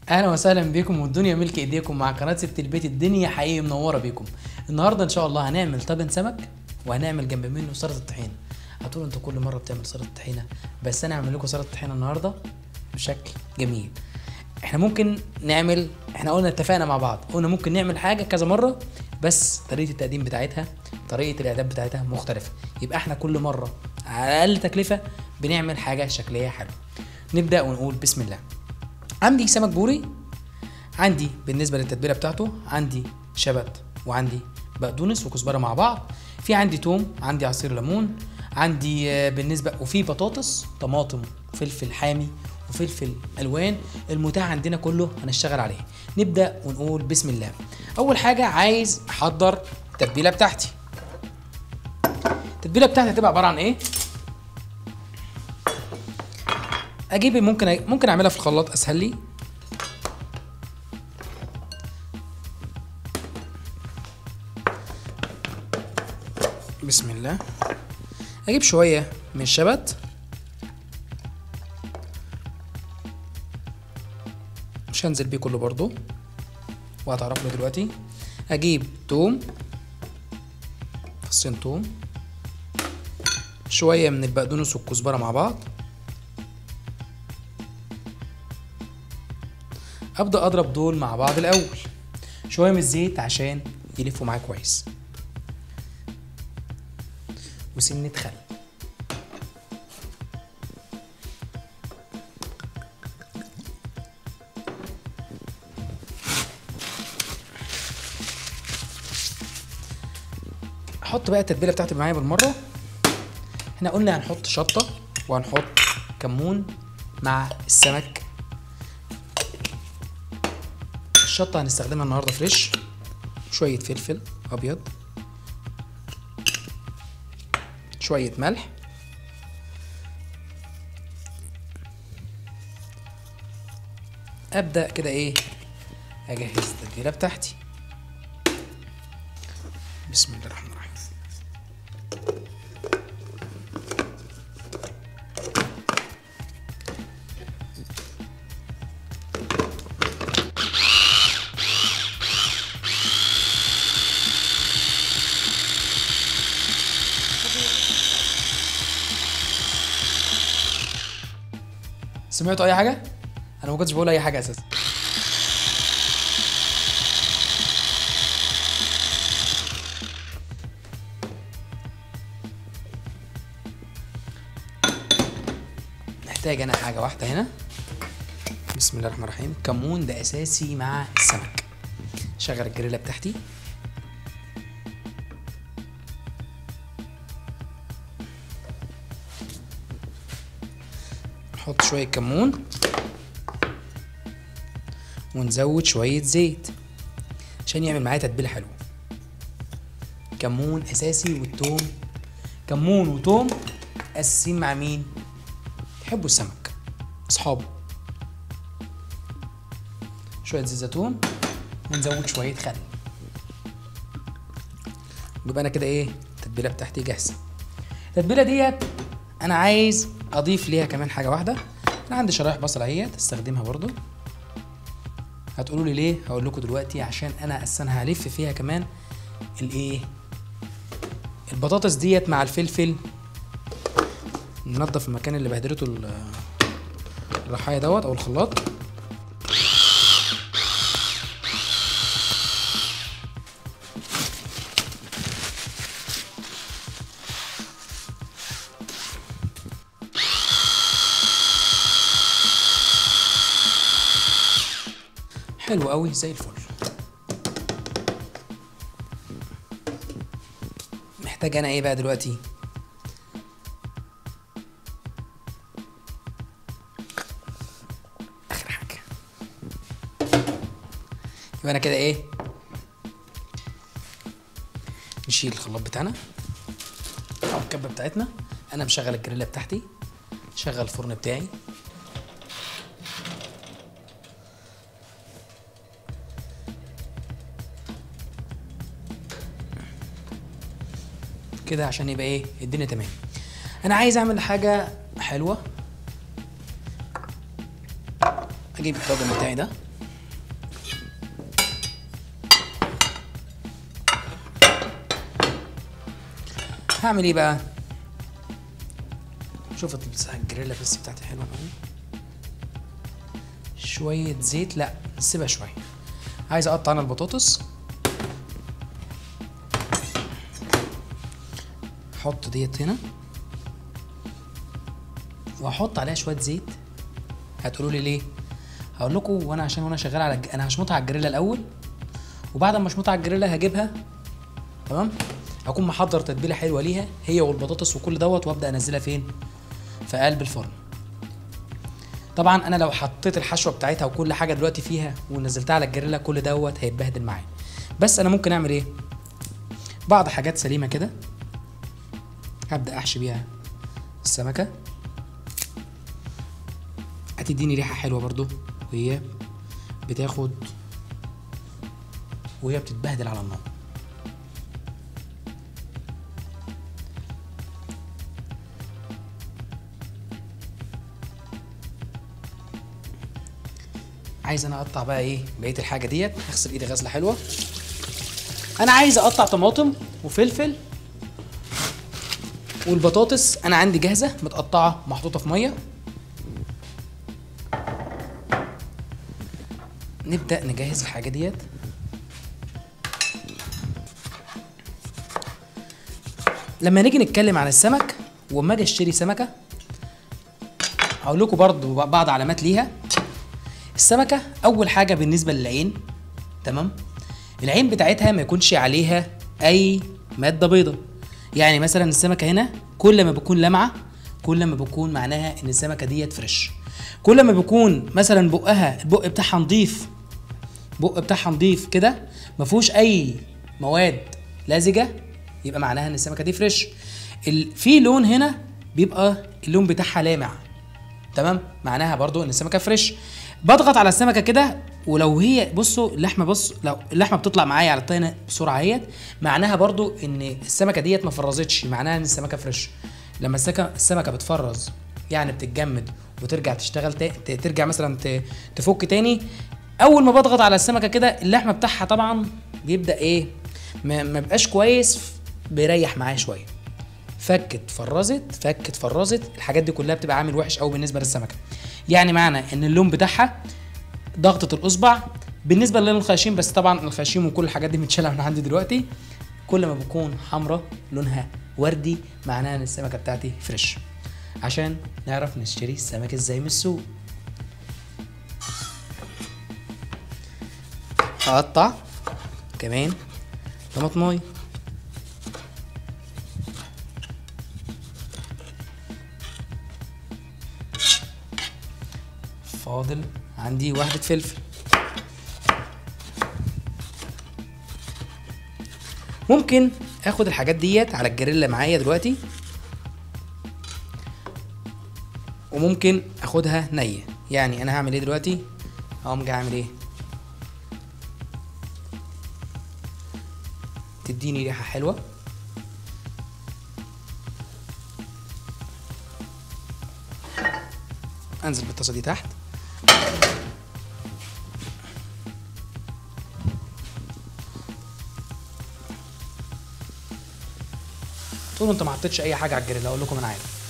اهلا وسهلا بيكم والدنيا ملك ايديكم مع قناه ست البيت الدنيا حقيقي منوره بيكم النهارده ان شاء الله هنعمل طاجن سمك وهنعمل جنب منه سلطه الطحينه هتقولوا انتوا كل مره بتعمل سلطه الطحينه بس انا هعمل لكم سلطه الطحينه النهارده بشكل جميل احنا ممكن نعمل احنا قلنا اتفقنا مع بعض قلنا ممكن نعمل حاجه كذا مره بس طريقه التقديم بتاعتها طريقه الاعداد بتاعتها مختلفه يبقى احنا كل مره على اقل تكلفه بنعمل حاجه شكليه حلوه نبدا ونقول بسم الله عندي سمك بوري عندي بالنسبه للتتبيله بتاعته عندي شبت وعندي بقدونس وكزبره مع بعض في عندي توم عندي عصير ليمون عندي آه، بالنسبه وفي بطاطس طماطم وفلفل حامي وفلفل الوان المتاح عندنا كله هنشتغل عليه نبدا ونقول بسم الله اول حاجه عايز احضر التتبيله بتاعتي التتبيله بتاعتي هتبقى عباره عن ايه اجيب ممكن ممكن اعملها في الخلاط اسهل لي بسم الله اجيب شويه من الشبت مش هنزل بيه كله برضو وهتعرف له دلوقتي اجيب توم فصين توم شويه من البقدونس والكزبره مع بعض ابدا اضرب دول مع بعض الاول شويه من الزيت عشان يلفوا معايا كويس وسنه خل احط بقى التتبيله بتاعتي معايا بالمره احنا قلنا هنحط شطه وهنحط كمون مع السمك الشطه هنستخدمها النهارده فريش شويه فلفل ابيض شويه ملح ابدا كده ايه اجهز التتبيله بتاعتي بسم الله الرحمن الرحيم سمعتوا اي حاجه انا ما كنتش بقول اي حاجه اساسا محتاج انا حاجه واحده هنا بسم الله الرحمن الرحيم كمون ده اساسي مع السمك شغل الجريلا بتاعتي نحط شويه كمون ونزود شويه زيت عشان يعمل معايا تتبيله حلوه كمون اساسي والثوم كمون وثوم اساسيين مع مين يحبوا السمك اصحابه شويه زيت زيتون ونزود شويه خل يبقى انا كده ايه التتبيله بتاعتي جاهزه التتبيله ديت انا عايز اضيف ليها كمان حاجه واحده انا عندي شرايح بصل اهي تستخدمها برضو هتقولوا لي ليه هقول لكم دلوقتي عشان انا اصلا هلف فيها كمان الايه البطاطس ديت مع الفلفل ننضف المكان اللي بهدلته ال- الرحاية دوت او الخلاط حلو قوي زي الفل محتاج انا ايه بقى دلوقتي اخر حاجه يبقى انا كده ايه نشيل الخلاط بتاعنا او الكبه بتاعتنا انا مشغل الجريلا بتاعتي شغل الفرن بتاعي كده عشان يبقى ايه الدنيا تمام انا عايز اعمل حاجه حلوه اجيب الطاجن بتاعي ده هعمل ايه بقى شوف الجريلا بس بتاعتي حلوه قوي شويه زيت لا نسيبها شويه عايز اقطع انا البطاطس احط ديت هنا واحط عليها شويه زيت هتقولوا لي ليه هقول لكم وانا عشان وانا شغال على الج... انا هشمطها على الجريلا الاول وبعد ما اشمطها على الجريلا هجيبها تمام اكون محضر تتبيله حلوه ليها هي والبطاطس وكل دوت وابدا انزلها فين في قلب الفرن طبعا انا لو حطيت الحشوه بتاعتها وكل حاجه دلوقتي فيها ونزلتها على الجريلا كل دوت هيتبهدل معايا بس انا ممكن اعمل ايه بعض حاجات سليمه كده هبدا احشي بيها السمكه هتديني ريحه حلوه برضو وهي بتاخد وهي بتتبهدل على النار عايز انا اقطع بقى ايه بقيه الحاجه ديت هغسل ايدي غسله حلوه انا عايز اقطع طماطم وفلفل والبطاطس انا عندي جاهزه متقطعه محطوطه في ميه نبدا نجهز الحاجه ديت لما نيجي نتكلم عن السمك وما اجي اشتري سمكه اقول لكم برضو بعض علامات ليها السمكه اول حاجه بالنسبه للعين تمام العين بتاعتها ما يكونش عليها اي ماده بيضاء يعني مثلا السمكه هنا كل ما بتكون لمعه كل ما بيكون معناها ان السمكه ديت فريش كل ما بيكون مثلا بقها البق بتاعها نضيف بق بتاعها نضيف كده ما فيهوش اي مواد لزجه يبقى معناها ان السمكه دي فريش ال... في لون هنا بيبقى اللون بتاعها لامع تمام معناها برضو ان السمكه فريش بضغط على السمكه كده ولو هي بصوا اللحمه بص لو اللحمه بتطلع معايا على الطينه بسرعه اهيت معناها برضو ان السمكه ديت ما فرزتش معناها ان السمكه فريش لما السمكه السمكه بتفرز يعني بتتجمد وترجع تشتغل تا... ترجع مثلا ت... تفك تاني اول ما بضغط على السمكه كده اللحمه بتاعها طبعا بيبدا ايه ما, ما بقاش كويس بيريح معايا شويه فكت فرزت فكت فرزت الحاجات دي كلها بتبقى عامل وحش قوي بالنسبه للسمكه يعني معنى ان اللون بتاعها ضغطه الاصبع بالنسبه للون الخياشيم بس طبعا الخياشيم وكل الحاجات دي متشالة من عندي دلوقتي كل ما بكون حمراء لونها وردي معناها ان السمكه بتاعتي فريش عشان نعرف نشتري السمك ازاي من السوق هقطع كمان طماطمايه فاضل عندي واحدة فلفل ممكن اخد الحاجات ديت على الجريلا معايا دلوقتي وممكن اخدها نية يعني انا هعمل ايه دلوقتي اقوم جاي اعمل ايه تديني ريحة حلوة انزل بالطاسة دي تحت تقولوا انت ما حطيتش اي حاجه على الجريل اقول لكم انا عارف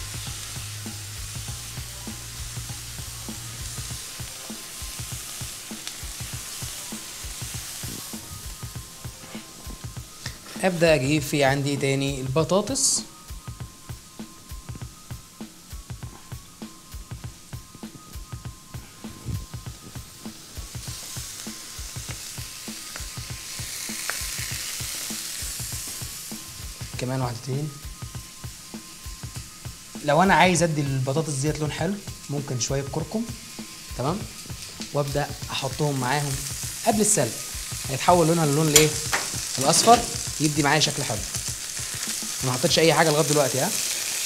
ابدا اجيب في عندي تاني البطاطس كمان واحدتين لو انا عايز ادي البطاطس ديت لون حلو ممكن شويه كركم تمام وابدا احطهم معاهم قبل السلق هيتحول لونها للون الايه الاصفر يدي معايا شكل حلو ما حطيتش اي حاجه لغايه دلوقتي ها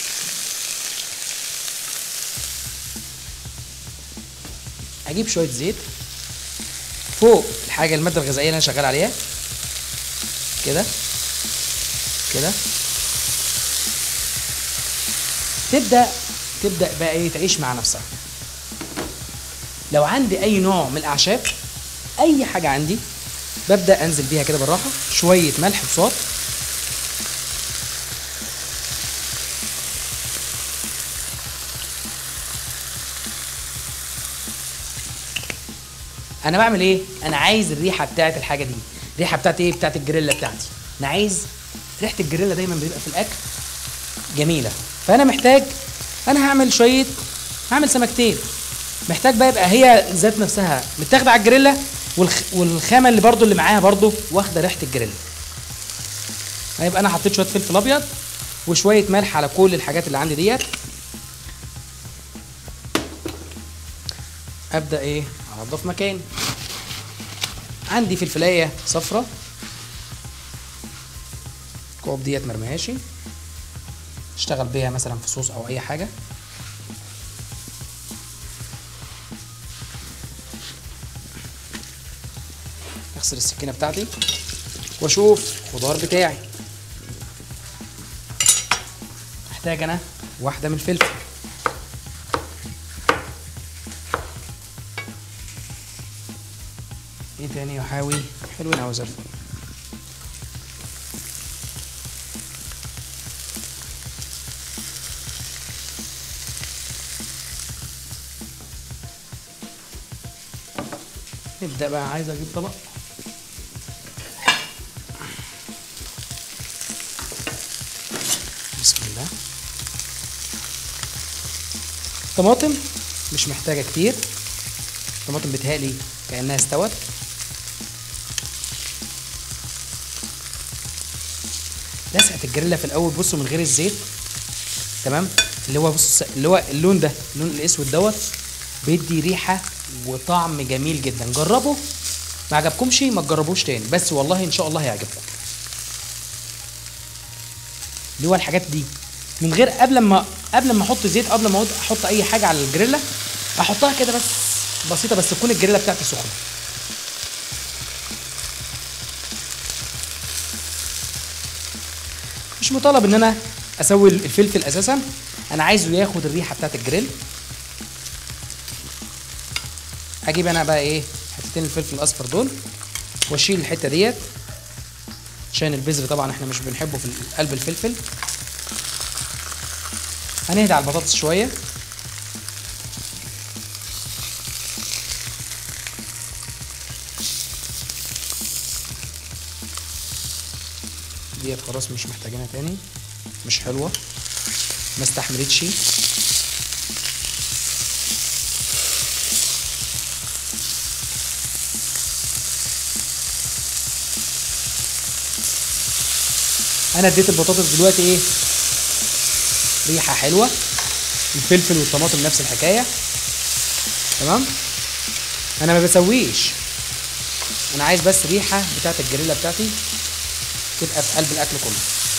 اجيب شويه زيت فوق الحاجه الماده الغذائيه اللي انا شغال عليها كده كده تبدا تبدا بقى ايه تعيش مع نفسها لو عندي اي نوع من الاعشاب اي حاجه عندي ببدا انزل بيها كده بالراحه شويه ملح بصوت انا بعمل ايه انا عايز الريحه بتاعت الحاجه دي الريحه بتاعت ايه بتاعت الجريلا بتاعتي انا عايز ريحه الجريلا دايما بيبقى في الاكل جميله فانا محتاج انا هعمل شويه هعمل سمكتين محتاج بقى يبقى هي ذات نفسها متاخده على الجريلا والخ... والخامه اللي برضو اللي معاها برضو واخده ريحه الجريلا هيبقى انا حطيت شويه فلفل ابيض وشويه ملح على كل الحاجات اللي عندي ديت ابدا ايه انضف مكاني عندي فلفلايه صفرة الكوب ديت مرميهاشي اشتغل بيها مثلا في صوص او اي حاجه اغسل السكينه بتاعتي واشوف الخضار بتاعي محتاج انا واحده من الفلفل ايه تاني يا حاوي حلوين اوي زي الفل نبدأ بقى عايز اجيب طبق بسم الله طماطم مش محتاجة كتير طماطم بتهالي كأنها استوت لسعة الجريلا في الأول بصوا من غير الزيت تمام اللي هو بص اللي هو اللون ده اللون الأسود دوت بيدي ريحة وطعم جميل جدا جربوا ما عجبكمش ما تجربوش تاني بس والله ان شاء الله هيعجبكم اللي هو الحاجات دي من غير قبل ما قبل ما احط زيت قبل ما احط اي حاجه على الجريلا احطها كده بس بسيطه بس تكون الجريلا بتاعتي سخنه مش مطالب ان انا اسوي الفلفل اساسا انا عايزه ياخد الريحه بتاعت الجريل اجيب انا بقى ايه حتتين الفلفل الاصفر دول واشيل الحته ديت عشان البذر طبعا احنا مش بنحبه في قلب الفلفل هنهدى على البطاطس شويه ديت خلاص مش محتاجينها تاني مش حلوه ما استحملتش انا اديت البطاطس دلوقتي ايه ريحه حلوه الفلفل والطماطم نفس الحكايه تمام انا ما بسويش انا عايز بس ريحه بتاعت الجريلا بتاعتي تبقى في قلب الاكل كله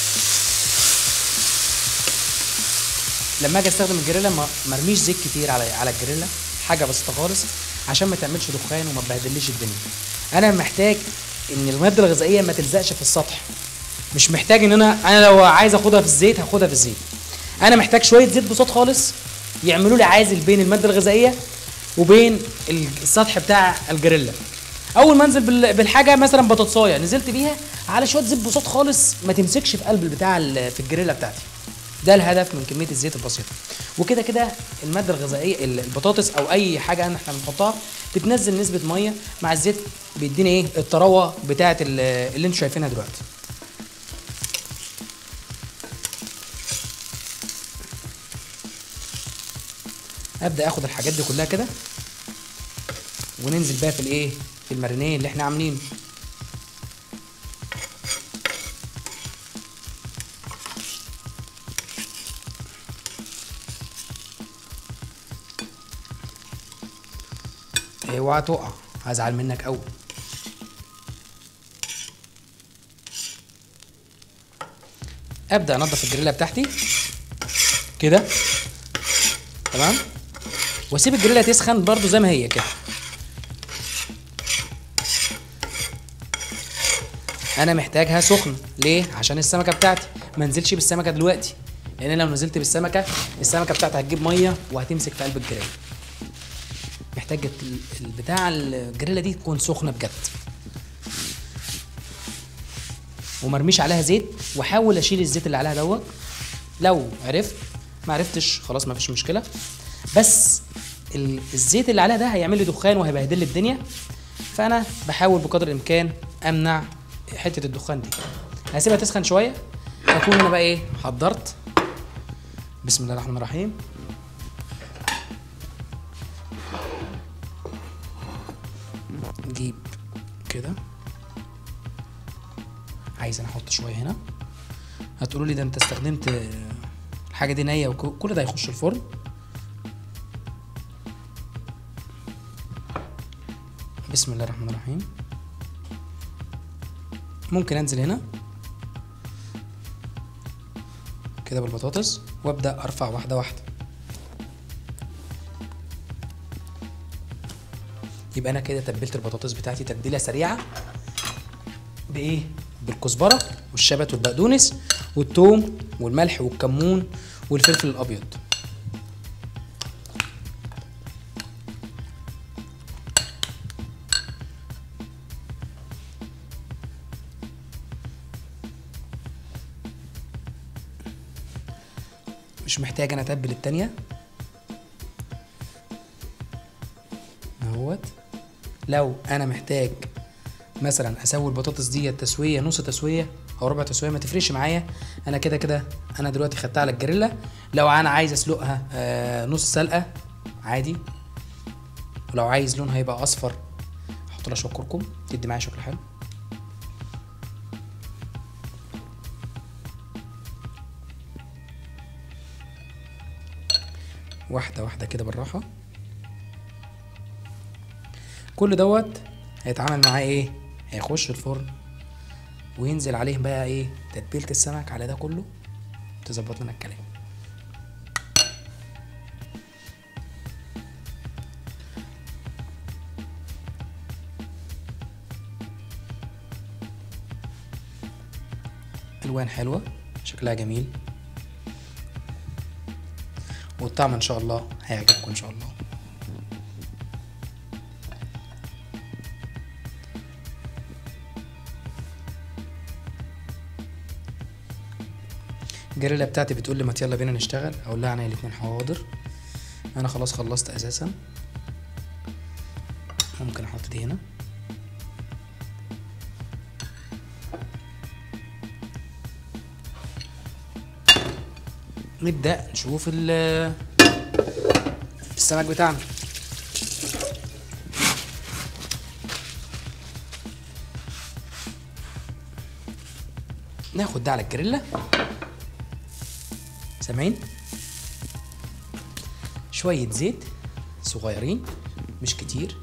لما اجي استخدم الجريلا ما مرميش زيت كتير على على الجريلا حاجه بسيطه خالص عشان ما تعملش دخان وما تبهدليش الدنيا انا محتاج ان الماده الغذائيه ما تلزقش في السطح مش محتاج ان انا انا لو عايز اخدها في الزيت هاخدها في الزيت انا محتاج شويه زيت بسيط خالص يعملوا لي عازل بين الماده الغذائيه وبين السطح بتاع الجريلا اول ما انزل بالحاجه مثلا بطاطسايه نزلت بيها على شويه زيت بسيط خالص ما تمسكش في قلب البتاع في الجريلا بتاعتي ده الهدف من كميه الزيت البسيطه وكده كده الماده الغذائيه البطاطس او اي حاجه احنا بنحطها بتنزل نسبه ميه مع الزيت بيدينا ايه الطراوه بتاعه اللي انتوا شايفينها دلوقتي ابدا اخد الحاجات دي كلها كده وننزل بقى في الايه في المارينيه اللي احنا عاملينه اوعى تقع هزعل منك قوي ابدا انضف الجريلا بتاعتي كده تمام واسيب الجريلا تسخن برضو زي ما هي كده انا محتاجها سخنه ليه عشان السمكه بتاعتي ما انزلش بالسمكه دلوقتي لان لو نزلت بالسمكه السمكه بتاعتي هتجيب ميه وهتمسك في قلب الجريلا محتاج بتاع الجريلا دي تكون سخنه بجد ومرميش عليها زيت واحاول اشيل الزيت اللي عليها دوت لو عرفت ما عرفتش خلاص ما فيش مشكله بس ال- الزيت اللي عليها ده هيعمل لي دخان وهيبهدل لي الدنيا فانا بحاول بقدر الامكان امنع حته الدخان دي هسيبها تسخن شويه اكون انا بقى ايه حضرت بسم الله الرحمن الرحيم نجيب كده عايز انا احط شويه هنا هتقولوا لي ده انت استخدمت آه، الحاجه دي نيه وكل ده هيخش الفرن بسم الله الرحمن الرحيم ممكن انزل هنا كده بالبطاطس وابدا ارفع واحده واحده يبقى انا كده تبلت البطاطس بتاعتي تتبيله سريعه بايه بالكزبره والشبت والبقدونس والثوم والملح والكمون والفلفل الابيض مش محتاج انا اتبل التانية اهوت لو انا محتاج مثلا اسوي البطاطس دي تسويه نص تسويه او ربع تسويه ما تفرقش معايا انا كده كده انا دلوقتي خدتها على الجريلا لو انا عايز اسلقها آه نص سلقه عادي ولو عايز لونها يبقى اصفر احط لها شويه كركم تدي معايا شكل حلو واحده واحده كده بالراحه كل دوت هيتعامل معاه ايه هيخش الفرن وينزل عليه بقى ايه تتبيله السمك على ده كله تظبط لنا الكلام الوان حلوه شكلها جميل والطعم ان شاء الله هيعجبكم ان شاء الله الجريلا بتاعتي بتقول لي ما يلا بينا نشتغل اقول لها انا الاتنين حاضر انا خلاص خلصت اساسا ممكن احط دي هنا نبدأ نشوف ال- السمك بتاعنا ناخد ده على الجريلا سامعين شوية زيت صغيرين مش كتير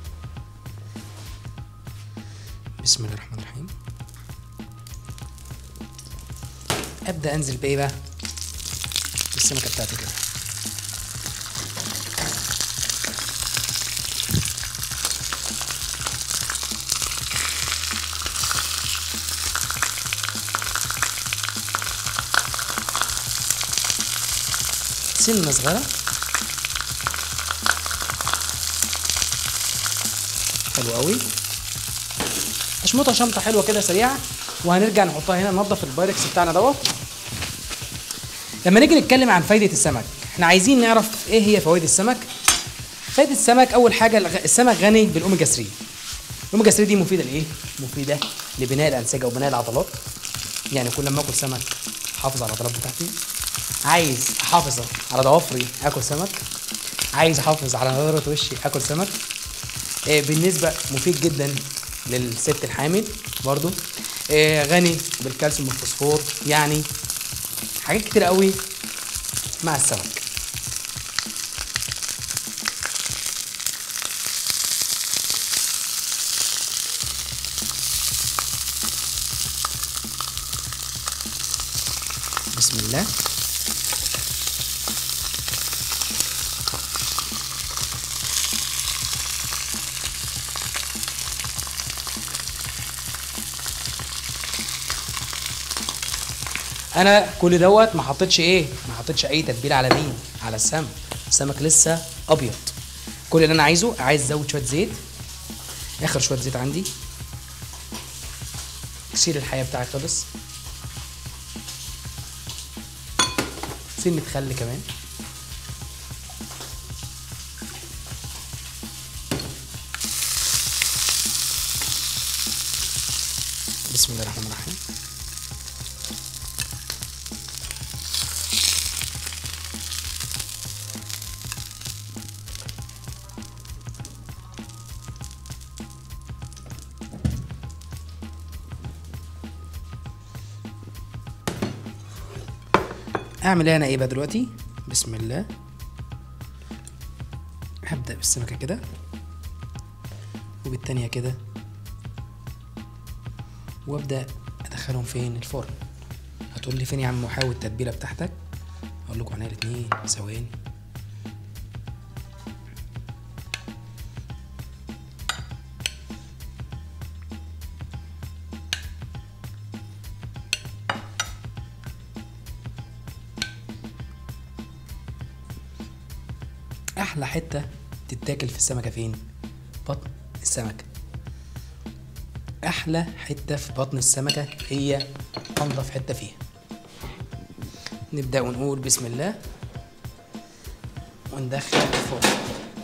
بسم الله الرحمن الرحيم ابدا انزل بايه بقى بالسمكه بتاعتي كده سنة صغيرة حلو قوي اشمطها شمطة حلوة كده سريعة وهنرجع نحطها هنا ننضف البايركس بتاعنا دوت لما نيجي نتكلم عن فايدة السمك احنا عايزين نعرف ايه هي فوائد السمك فايدة السمك اول حاجة الغ- السمك غني بالاوميجا 3 الاوميجا 3 دي مفيدة لايه مفيدة لبناء الانسجة وبناء العضلات يعني كل ما اكل سمك احافظ على العضلات بتاعتي عايز احافظ على ضوافري اكل سمك عايز احافظ على نضاره وشي اكل سمك آه، بالنسبه مفيد جدا للست الحامل برضو آه، غني بالكالسيوم والفوسفور يعني حاجات كتير قوي مع السمك بسم الله انا كل دوت ما حطيتش ايه ما حطيتش اي تتبيله على مين على السمك السمك لسه ابيض كل اللي انا عايزه عايز ازود شويه زيت اخر شويه زيت عندي كسير الحياه بتاعي خلص سنة خل كمان بسم الله الرحمن الرحيم اعمل انا ايه بقى دلوقتي بسم الله هبدأ بالسمكة كده وبالتانية كده وابدأ ادخلهم فين الفرن هتقول لي فين يا عم محاول التتبيلة بتاعتك اقول لكم عينيا الاتنين ثواني احلى حته تتاكل في السمكه فين بطن السمكه احلى حته في بطن السمكه هي انضف حته فيها نبدا ونقول بسم الله وندخل الفرن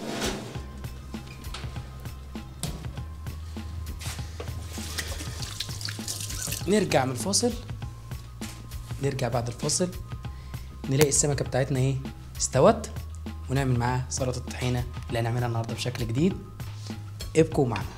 نرجع من الفاصل نرجع بعد الفاصل نلاقي السمكه بتاعتنا ايه استوت ونعمل معاها سلطه الطحينه اللي هنعملها النهارده بشكل جديد ابقوا معنا